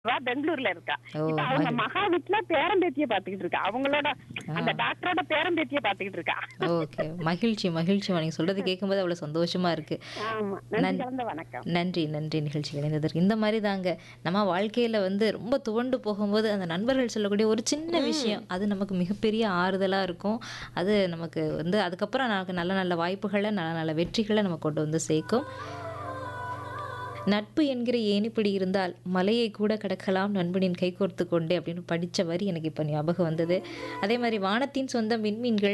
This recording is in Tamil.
அவ பெங்களூர்ல இருக்கா ஓ, இப்ப அவங்க மகிழ். மகா வீட்டுல பேரம்பேத்திய பாத்துக்கிட்டு இருக்கா அவங்களோட அந்த டாக்டரோட பேரம்பேத்திய பாத்துக்கிட்டு இருக்கா ஓகே மகிழ்ச்சி மகிழ்ச்சிமா நீங்க சொல்றது கேட்கும்போது அவ்வளவு சந்தோஷமா இருக்கு ஆமா நன்றி நன்- கலந்த வணக்கம் நன்றி நன்றி நிகழ்ச்சி இணைந்ததற்கு இந்த மாதிரி தாங்க நம்ம வாழ்க்கையில வந்து ரொம்ப துவண்டு போகும்போது அந்த நண்பர்கள் சொல்லக்கூடிய ஒரு சின்ன விஷயம் அது நமக்கு மிகப்பெரிய ஆறுதலா இருக்கும் அது நமக்கு வந்து அதுக்கப்புறம் நமக்கு நல்ல நல்ல வாய்ப்புகளை நல்ல நல்ல வெற்றிகளை நம்ம கொண்டு வந்து சேர்க்கும் நட்பு என்கிற ஏணிப்படி இருந்தால் மலையை கூட கடக்கலாம் நண்பனின் கை கோர்த்து கொண்டே அப்படின்னு படித்த வரி எனக்கு இப்போ ஞாபகம் வந்தது அதே மாதிரி வானத்தின் சொந்தம் விண்மீன்கள்